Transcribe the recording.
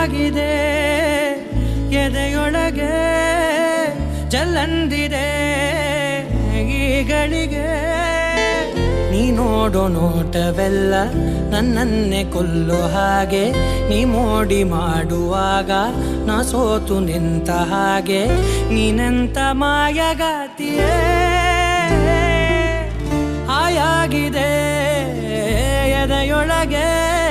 ಹಾಯಾಗಿದೆ ಎದೆಯೊಳಗೆ ಜಲ್ಲಂದಿದೆ ಈಗಳಿಗೆ ನೀ ನೋಡೋ ನೋಟವೆಲ್ಲ ನನ್ನನ್ನೇ ಕೊಲ್ಲೋ ಹಾಗೆ ನೀ ಮೋಡಿ ಮಾಡುವಾಗ ನಾ ಸೋತು ನಿಂತ ಹಾಗೆ ನೀನೆಂತ ಮಾಯಗಾತಿಯೇ ಹಾಯಾಗಿದೆ ಎದೆಯೊಳಗೆ